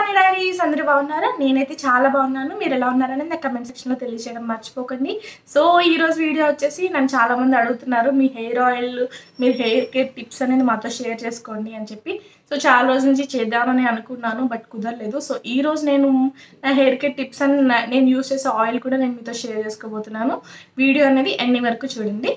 money diaries అందరూ బాగున్నారా నేనైతే చాలా బాగున్నాను మీరు ఎలా ఉన్నారనేది నా కమెంట్ సెక్షన్లో తెలియజేయడం మర్చిపోకండి సో ఈ రోజు వీడియో వచ్చేసి నన్ను చాలా మంది అడుగుతున్నారు మీ హెయిర్ ఆయిల్ మీ హెయిర్ కేర్ టిప్స్ అనేది మాతో షేర్ చేసుకోండి అని చెప్పి సో చాలా రోజుల నుంచి చేద్దామని అనుకున్నాను బట్ కుదరలేదు సో ఈ రోజు నేను నా హెయిర్ కేర్ టిప్స్ అండ్ నా- నేను యూస్ చేసే ఆయిల్ కూడా నేను మీతో షేర్ చేసుకోబోతున్నాను వీడియో అనేది ఎన్ని వరకు చూడండి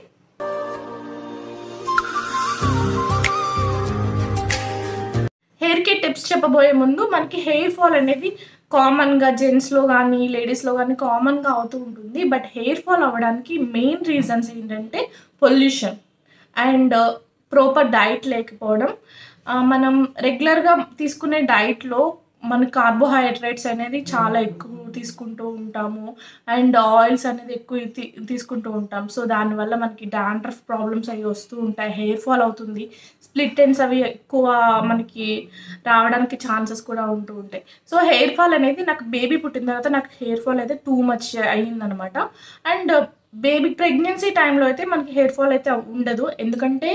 హెయిర్ కేర్ టిప్స్ చెప్పబోయే ముందు మనకి హెయిర్ ఫాల్ అనేది కామన్గా జెంట్స్లో కానీ లేడీస్లో కానీ కామన్గా అవుతూ ఉంటుంది బట్ హెయిర్ ఫాల్ అవ్వడానికి మెయిన్ రీజన్స్ ఏంటంటే పొల్యూషన్ అండ్ ప్రాపర్ డైట్ లేకపోవడం ఆ, మనం రెగ్యులర్గా తీసుకునే డైట్లో మన కార్బోహైడ్రేట్స్ అనేది చాలా ఎక్కువ తీసుకుంటూ ఉంటాము అండ్ ఆయిల్స్ అనేది ఎక్కువ తీ- తీసుకుంటూ ఉంటాం సో దానివల్ల మనకి డాండ్రఫ్ ప్రాబ్లమ్స్ అవి వస్తూ ఉంటాయి హెయిర్ ఫాల్ అవుతుంది స్ప్లిట్ ఎండ్స్ అవి ఎక్కువ మనకి రావడానికి ఛాన్సెస్ కూడా ఉంటూ ఉంటాయి సో హెయిర్ ఫాల్ అనేది నాకు బేబీ పుట్టిన తర్వాత నాకు హెయిర్ ఫాల్ అయితే టూ మచ్ అయ్యిందనమాట అండ్ బేబీ ప్రెగ్నెన్సీ టైంలో అయితే మనకి హెయిర్ ఫాల్ అయితే ఉండదు ఎందుకంటే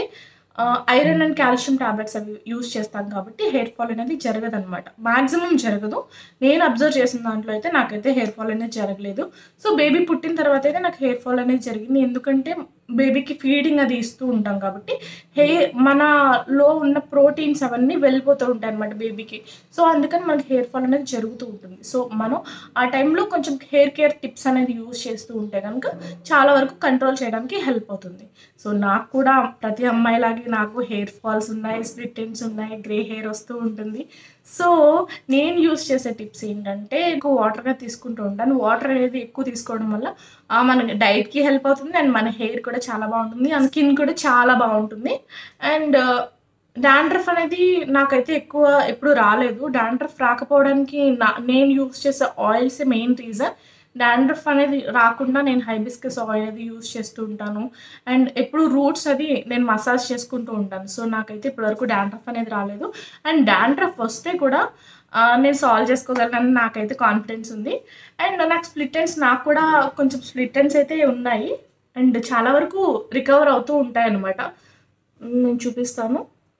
ఐరన్ అండ్ కాల్షియం టాబ్లెట్స్ అవి యూస్ చేస్తాం కాబట్టి హెయిర్ ఫాల్ అనేది జరగదు అనమాట మ్యాక్సిమం జరగదు నేను అబ్జర్వ్ చేసిన దాంట్లో అయితే నాకైతే హెయిర్ ఫాల్ అనేది జరగలేదు సో బేబీ పుట్టిన తర్వాత అయితే నాకు హెయిర్ ఫాల్ అనేది జరిగింది ఎందుకంటే బేబీకి ఫీడింగ్ అది ఇస్తూ ఉంటాం కాబట్టి హెయిర్ మనలో ఉన్న ప్రోటీన్స్ అవన్నీ వెళ్ళిపోతూ ఉంటాయి అనమాట బేబీకి సో అందుకని మనకి హెయిర్ ఫాల్ అనేది జరుగుతూ ఉంటుంది సో మనం ఆ టైంలో కొంచెం హెయిర్ కేర్ టిప్స్ అనేది యూజ్ చేస్తూ ఉంటే కనుక చాలా వరకు కంట్రోల్ చేయడానికి హెల్ప్ అవుతుంది సో నాకు కూడా ప్రతి అమ్మాయిలాగే నాకు హెయిర్ ఫాల్స్ ఉన్నాయి స్ప్లిట్ ఎండ్స్ ఉన్నాయి గ్రే హెయిర్ వస్తూ ఉంటుంది సో నేను యూస్ చేసే టిప్స్ ఏంటంటే ఎక్కువ వాటర్గా తీసుకుంటూ ఉంటాను వాటర్ అనేది ఎక్కువ తీసుకోవడం వల్ల ఆ, మన డైట్కి హెల్ప్ అవుతుంది అండ్ మన హెయిర్ కూడా చాలా బాగుంటుంది అండ్ స్కిన్ కూడా చాలా బాగుంటుంది అండ్ డాండ్రఫ్ అనేది నాకైతే ఎక్కువ ఎప్పుడు రాలేదు డాండ్రఫ్ రాకపోవడానికి నా నేను యూస్ చేసే ఆయిల్స్ మెయిన్ రీజన్ డాండ్రఫ్ అనేది రాకుండా నేను హైబిస్కస్ ఆయిల్ అది యూస్ చేస్తూ ఉంటాను అండ్ ఎప్పుడు రూట్స్ అది నేను మసాజ్ చేసుకుంటూ ఉంటాను సో నాకైతే ఇప్పటివరకు డాండ్రఫ్ అనేది రాలేదు అండ్ డాండ్రఫ్ వస్తే కూడా ఆ, నేను సాల్వ్ చేసుకోగలను నాకైతే కాన్ఫిడెన్స్ ఉంది అండ్ నాకు స్ప్లిట్ ఎండ్స్ నాకు కూడా కొంచెం స్ప్లిట్ ఎండ్స్ అయితే ఉన్నాయి అండ్ చాలా వరకు రికవర్ అవుతూ ఉంటాయి అన్నమాట నేను చూపిస్తాను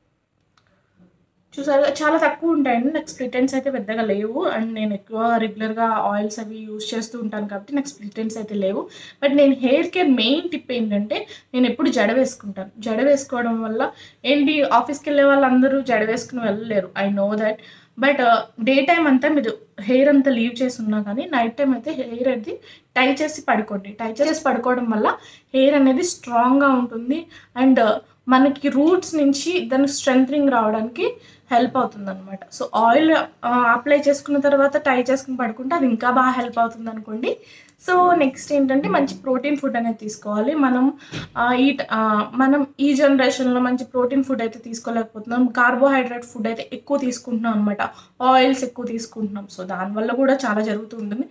చూసారు చాలా తక్కువ ఉంటాయండి నాకు స్ప్లిట్ ఎండ్స్ అయితే పెద్దగా లేవు అండ్ నేను ఎక్కువ రెగ్యులర్గా ఆయిల్స్ అవి యూస్ చేస్తూ ఉంటాను కాబట్టి నాకు స్ప్లిట్ ఎండ్స్ అయితే లేవు బట్ నేను హెయిర్ కేర్ మెయిన్ టిప్ ఏంటంటే నేను ఎప్పుడు జడ వేసుకుంటాను జడ వేసుకోవడం వల్ల ఏంటి ఆఫీస్కి వెళ్ళే వాళ్ళందరూ జడ వేసుకుని వెళ్ళలేరు I know that but day time అంతా మీరు హెయిర్ అంతా లీవ్ చేసి ఉన్నా కానీ నైట్ టైం అయితే హెయిర్ అనేది టై చేసి పడుకోండి టై చేసి పడుకోవడం వల్ల హెయిర్ అనేది స్ట్రాంగ్గా ఉంటుంది అండ్ మనకి రూట్స్ నుంచి దానికి స్ట్రెంగ్ రావడానికి హెల్ప్ అవుతుంది అనమాట సో ఆయిల్ అప్లై చేసుకున్న తర్వాత టై చేసుకుని పడుకుంటే అది ఇంకా బాగా హెల్ప్ అవుతుంది అనుకోండి సో నెక్స్ట్ ఏంటంటే మంచి ప్రోటీన్ ఫుడ్ అనేది తీసుకోవాలి మనం ఆ, ఈ ఆ, మనం ఈ జనరేషన్లో మంచి ప్రోటీన్ ఫుడ్ అయితే తీసుకోలేకపోతున్నాం కార్బోహైడ్రేట్ ఫుడ్ అయితే ఎక్కువ తీసుకుంటున్నాం అనమాట ఆయిల్స్ ఎక్కువ తీసుకుంటున్నాం సో దానివల్ల కూడా చాలా జరుగుతూ ఉంటుంది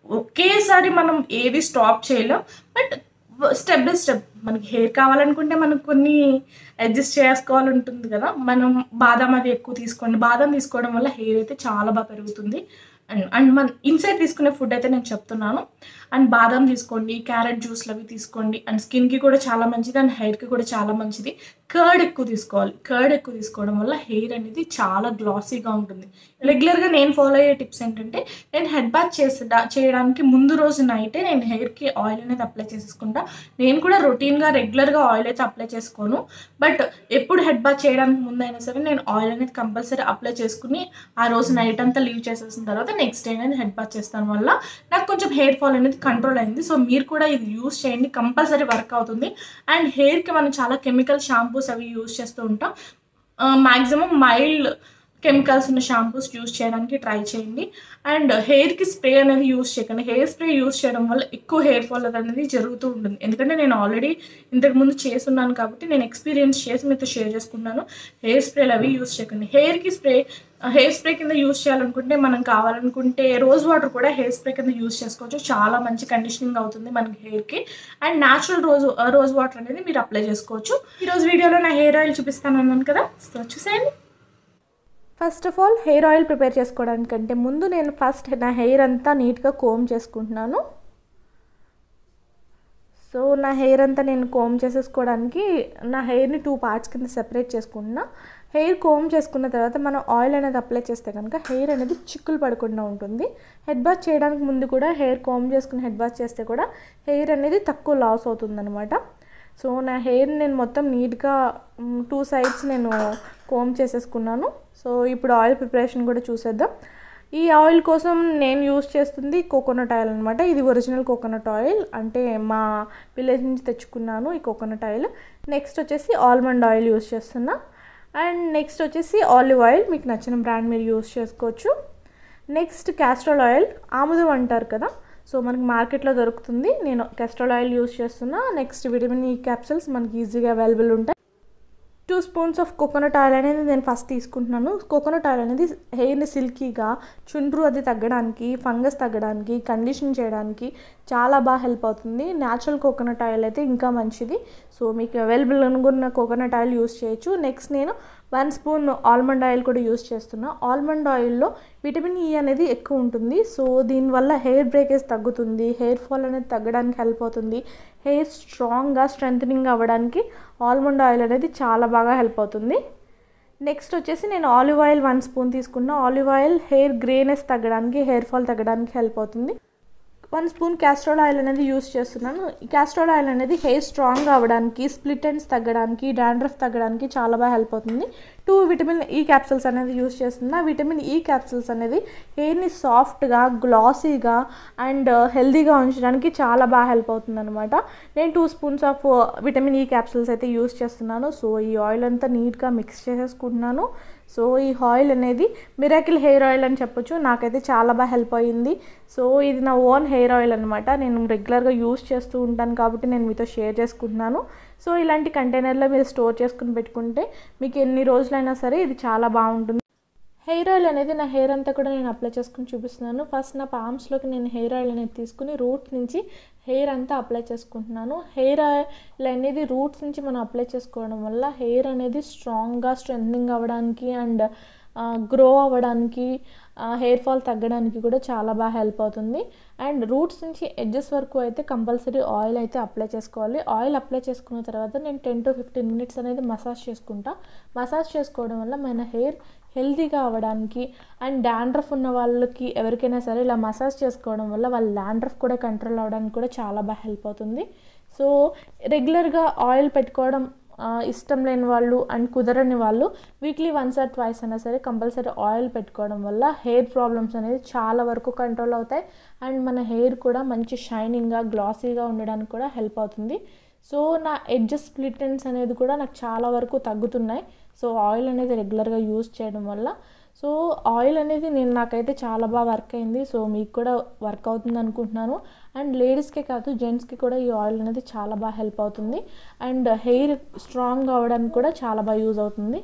ఒకేసారి మనం ఏది స్టాప్ చేయలేం బట్ స్టెప్ బై స్టెప్ మనకి హెయిర్ కావాలనుకుంటే మనకు కొన్ని అడ్జస్ట్ చేసుకోవాలి ఉంటుంది కదా మనం బాదం అది ఎక్కువ తీసుకోండి బాదం తీసుకోవడం వల్ల హెయిర్ అయితే చాలా బాగా పెరుగుతుంది అండ్ అండ్ మన ఇన్సైడ్ తీసుకునే ఫుడ్ అయితే నేను చెప్తున్నాను అండ్ బాదం తీసుకోండి క్యారెట్ జ్యూస్లు అవి తీసుకోండి అండ్ స్కిన్కి కూడా చాలా మంచిది అండ్ హెయిర్కి కూడా చాలా మంచిది కర్డ్ ఎక్కువ తీసుకోవాలి కర్డ్ ఎక్కువ తీసుకోవడం వల్ల హెయిర్ అనేది చాలా గ్లాసీగా ఉంటుంది రెగ్యులర్గా నేను ఫాలో అయ్యే టిప్స్ ఏంటంటే నేను హెడ్ బాత్ చేసే చేయడానికి ముందు రోజు నైటే నేను హెయిర్కి ఆయిల్ అనేది అప్లై చేసేసుకుంటా నేను కూడా రొటీన్గా రెగ్యులర్గా ఆయిల్ అయితే అప్లై చేసుకోను బట్ ఎప్పుడు హెడ్ బాత్ చేయడానికి ముందు అయినా సరే నేను ఆయిల్ అనేది కంపల్సరీ అప్లై చేసుకుని ఆ రోజు నైట్ అంతా లీవ్ చేసేసిన తర్వాత నెక్స్ట్ డే అనేది హెడ్ బాత్ చేస్తాను వల్ల నాకు కొంచెం హెయిర్ ఫాల్ అనేది కంట్రోల్ అయింది సో మీరు కూడా ఇది యూస్ చేయండి కంపల్సరీ వర్క్ అవుతుంది అండ్ హెయిర్కి మనం చాలా కెమికల్ షాంపూస్ అవి యూస్ చేస్తూ ఉంటాం మ్యాక్సిమం మైల్డ్ కెమికల్స్ ఉన్న షాంపూస్ యూస్ చేయడానికి ట్రై చేయండి అండ్ హెయిర్కి స్ప్రే అనేది యూస్ చేయకండి హెయిర్ స్ప్రే యూస్ చేయడం వల్ల ఎక్కువ హెయిర్ ఫాల్ అనేది జరుగుతూ ఉంటుంది ఎందుకంటే నేను ఆల్రెడీ ఇంతకుముందు చేస్తున్నాను కాబట్టి నేను ఎక్స్పీరియన్స్ చేసి మీతో షేర్ చేసుకుంటున్నాను హెయిర్ స్ప్రేలు అవి యూస్ చేయకండి హెయిర్కి స్ప్రే హెయిర్ స్ప్రే కింద యూస్ చేయాలనుకుంటే మనం కావాలనుకుంటే రోజ్ వాటర్ కూడా హెయిర్ స్ప్రే కింద యూస్ చేసుకోవచ్చు చాలా మంచి కండిషనింగ్ అవుతుంది మనకి హెయిర్కి and natural rose rose water అనేది మీరు అప్లై చేసుకోవచ్చు ఈరోజు వీడియోలో నా హెయిర్ ఆయిల్ చూపిస్తాను అన్నాను కదా సో చూసేయండి first of all hair oil prepare చేసుకోవడానికంటే ముందు నేను ఫస్ట్ నా హెయిర్ అంతా నీట్గా కోమ్ చేసుకుంటున్నాను సో నా హెయిర్ అంతా నేను కోమ్ చేసేసుకోవడానికి నా హెయిర్ని టూ పార్ట్స్ కింద సెపరేట్ చేసుకుంటున్నా హెయిర్ కోమ్ చేసుకున్న తర్వాత మనం ఆయిల్ అనేది అప్లై చేస్తే కనుక హెయిర్ అనేది చిక్కులు పడకుండా ఉంటుంది హెడ్ బాత్ చేయడానికి ముందు కూడా హెయిర్ కోమ్ చేసుకుని హెడ్ బాత్ చేస్తే కూడా హెయిర్ అనేది తక్కువ లాస్ అవుతుందన్నమాట సో నా హెయిర్ నేను మొత్తం నీట్గా టూ సైడ్స్ నేను కోమ్ చేసేసుకున్నాను సో ఇప్పుడు ఆయిల్ ప్రిపరేషన్ కూడా చూసేద్దాం ఈ ఆయిల్ కోసం నేను యూస్ చేస్తుంది కోకోనట్ ఆయిల్ అనమాట ఇది ఒరిజినల్ కోకోనట్ ఆయిల్ అంటే మా విలేజ్ నుంచి తెచ్చుకున్నాను ఈ కోకోనట్ ఆయిల్ నెక్స్ట్ వచ్చేసి ఆల్మండ్ ఆయిల్ యూస్ చేస్తున్నా అండ్ నెక్స్ట్ వచ్చేసి ఆలివ్ ఆయిల్ మీకు నచ్చిన బ్రాండ్ మీరు యూస్ చేసుకోవచ్చు నెక్స్ట్ క్యాస్ట్రాల్ ఆయిల్ ఆముదం అంటారు కదా సో మనకి మార్కెట్లో దొరుకుతుంది నేను క్యాస్ట్రాల్ ఆయిల్ యూస్ చేస్తున్నా నెక్స్ట్ విటమిన్ ఈ క్యాప్సిల్స్ మనకి ఈజీగా అవైలబుల్ ఉంటాయి two spoons of coconut oil అనేది నేను ఫస్ట్ తీసుకుంటున్నాను కోకోనట్ ఆయిల్ అనేది హెయిర్ని సిల్కీగా చుండ్రు అది తగ్గడానికి ఫంగస్ తగ్గడానికి కండిషన్ చేయడానికి చాలా బాగా హెల్ప్ అవుతుంది న్యాచురల్ కోకోనట్ ఆయిల్ అయితే ఇంకా మంచిది సో మీకు అవైలబుల్ అనుకున్న కోకోనట్ ఆయిల్ యూస్ చేయొచ్చు నెక్స్ట్ నేను వన్ స్పూన్ ఆల్మండ్ ఆయిల్ కూడా యూస్ చేస్తున్నా ఆల్మండ్ ఆయిల్లో విటమిన్ ఈ అనేది ఎక్కువ ఉంటుంది సో దీనివల్ల హెయిర్ బ్రేకేజ్ తగ్గుతుంది హెయిర్ ఫాల్ అనేది తగ్గడానికి హెల్ప్ అవుతుంది హెయిర్ స్ట్రాంగ్గా స్ట్రెంథనింగ్ అవ్వడానికి ఆల్మండ్ ఆయిల్ అనేది చాలా బాగా హెల్ప్ అవుతుంది నెక్స్ట్ వచ్చేసి నేను ఆలివ్ ఆయిల్ వన్ స్పూన్ తీసుకున్నా ఆలివ్ ఆయిల్ హెయిర్ గ్రేనెస్ తగ్గడానికి హెయిర్ ఫాల్ తగ్గడానికి హెల్ప్ అవుతుంది వన్ స్పూన్ క్యాస్ట్రాల్ ఆయిల్ అనేది యూస్ చేస్తున్నాను ఈ క్యాస్ట్రాల్ ఆయిల్ అనేది హెయిర్ స్ట్రాంగ్ అవ్వడానికి స్ప్లిట్ ఎండ్స్ తగ్గడానికి డాండ్రఫ్ తగ్గడానికి చాలా బాగా హెల్ప్ అవుతుంది టూ విటమిన్ ఈ క్యాప్సిల్స్ అనేది యూస్ చేస్తున్నా విటమిన్ ఈ క్యాప్సిల్స్ అనేది హెయిర్ని సాఫ్ట్గా గ్లాసీగా అండ్ హెల్దీగా ఉంచడానికి చాలా బాగా హెల్ప్ అవుతుంది అనమాట నేను two spoons of vitamin E capsules అయితే యూస్ చేస్తున్నాను సో ఈ ఆయిల్ అంతా నీట్గా మిక్స్ చేసేసుకుంటున్నాను సో ఈ ఆయిల్ అనేది మిరాకిల్ హెయిర్ ఆయిల్ అని చెప్పొచ్చు నాకైతే చాలా బాగా హెల్ప్ అయ్యింది సో ఇది నా ఓన్ హెయిర్ ఆయిల్ అనమాట నేను రెగ్యులర్గా యూస్ చేస్తూ ఉంటాను కాబట్టి నేను మీతో షేర్ చేసుకుంటున్నాను సో ఇలాంటి కంటైనర్లో మీరు స్టోర్ చేసుకుని పెట్టుకుంటే మీకు ఎన్ని రోజులైనా సరే ఇది చాలా బాగుంటుంది హెయిర్ ఆయిల్ అనేది నా హెయిర్ అంతా కూడా నేను అప్లై చేసుకుని చూపిస్తున్నాను ఫస్ట్ నా పామ్స్లోకి నేను హెయిర్ ఆయిల్ అనేది తీసుకుని రూట్ నుంచి హెయిర్ అంతా అప్లై చేసుకుంటున్నాను హెయిర్ ఆయిల్ అనేది రూట్స్ నుంచి మనం అప్లై చేసుకోవడం వల్ల హెయిర్ అనేది స్ట్రాంగ్గా స్ట్రెంథనింగ్ అవ్వడానికి అండ్ గ్రో అవ్వడానికి హెయిర్ ఫాల్ తగ్గడానికి కూడా చాలా బాగా హెల్ప్ అవుతుంది అండ్ రూట్స్ నుంచి ఎడ్జెస్ వరకు అయితే కంపల్సరీ ఆయిల్ అయితే అప్లై చేసుకోవాలి ఆయిల్ అప్లై చేసుకున్న తర్వాత నేను టెన్ టు ఫిఫ్టీన్ మినిట్స్ అనేది మసాజ్ చేసుకుంటా మసాజ్ చేసుకోవడం వల్ల మన హెయిర్ హెల్తీగా అవ్వడానికి అండ్ డాండ్రఫ్ ఉన్న వాళ్ళకి ఎవరికైనా సరే ఇలా మసాజ్ చేసుకోవడం వల్ల వాళ్ళ డాండ్రఫ్ కూడా కంట్రోల్ అవ్వడానికి కూడా చాలా బాగా హెల్ప్ అవుతుంది సో రెగ్యులర్గా ఆయిల్ పెట్టుకోవడం ఇష్టం లేని వాళ్ళు అండ్ కుదరని వాళ్ళు వీక్లీ వన్స్ ఆర్ ట్వైస్ అయినా సరే కంపల్సరీ ఆయిల్ పెట్టుకోవడం వల్ల హెయిర్ ప్రాబ్లమ్స్ అనేది చాలా వరకు కంట్రోల్ అవుతాయి అండ్ మన హెయిర్ కూడా మంచి షైనింగ్గా గ్లాసీగా ఉండడానికి కూడా హెల్ప్ అవుతుంది సో నా ఎడ్జెస్ స్ప్లిటెన్స్ అనేది కూడా నాకు చాలా వరకు తగ్గుతున్నాయి సో ఆయిల్ అనేది రెగ్యులర్గా యూస్ చేయడం వల్ల సో ఆయిల్ అనేది నేను నాకైతే చాలా బాగా వర్క్ అయింది సో మీకు కూడా వర్క్ అవుతుంది అనుకుంటున్నాను అండ్ లేడీస్కే కాదు జెంట్స్కి కూడా ఈ ఆయిల్ అనేది చాలా బాగా హెల్ప్ అవుతుంది అండ్ హెయిర్ స్ట్రాంగ్ అవ్వడానికి కూడా చాలా బాగా యూజ్ అవుతుంది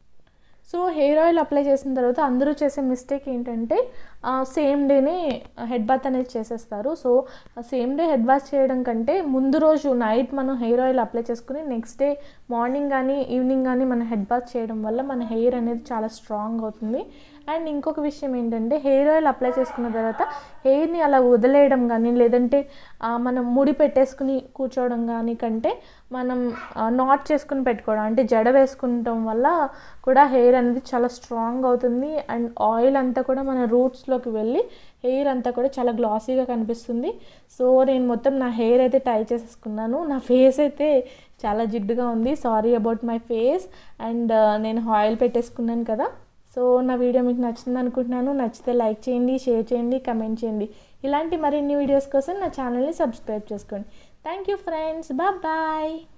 సో హెయిర్ ఆయిల్ అప్లై చేసిన తర్వాత అందరూ చేసే మిస్టేక్ ఏంటంటే సేమ్ డేనే హెడ్ బాత్ అనేది చేసేస్తారు so same day head bath చేయడం కంటే ముందు రోజు నైట్ మనం హెయిర్ ఆయిల్ అప్లై చేసుకుని నెక్స్ట్ డే మార్నింగ్ కానీ ఈవినింగ్ కానీ మనం హెడ్ బాత్ చేయడం వల్ల మన హెయిర్ అనేది చాలా స్ట్రాంగ్ అవుతుంది అండ్ ఇంకొక విషయం ఏంటంటే హెయిర్ ఆయిల్ అప్లై చేసుకున్న తర్వాత హెయిర్ని అలా వదిలేయడం కానీ లేదంటే మనం ముడి పెట్టేసుకుని కూర్చోవడం కానీ కంటే మనం నాట్ చేసుకుని పెట్టుకోవడం అంటే జడ వేసుకుంటాం వల్ల కూడా హెయిర్ అనేది చాలా స్ట్రాంగ్ అవుతుంది అండ్ ఆయిల్ అంతా కూడా మన రూట్స్లోకి వెళ్ళి హెయిర్ అంతా కూడా చాలా గ్లాసీగా కనిపిస్తుంది సో నేను మొత్తం నా హెయిర్ అయితే టై చేసేసుకున్నాను నా ఫేస్ అయితే చాలా జిడ్డుగా ఉంది sorry about my face and నేను ఆయిల్ పెట్టేసుకున్నాను కదా సో నా వీడియో మీకు నచ్చింది అనుకుంటున్నాను నచ్చితే లైక్ చేయండి షేర్ చేయండి కమెంట్ చేయండి ఇలాంటి మరిన్ని వీడియోస్ కోసం నా ఛానల్ని సబ్స్క్రైబ్ చేసుకోండి థ్యాంక్ యూ ఫ్రెండ్స్ బాయ్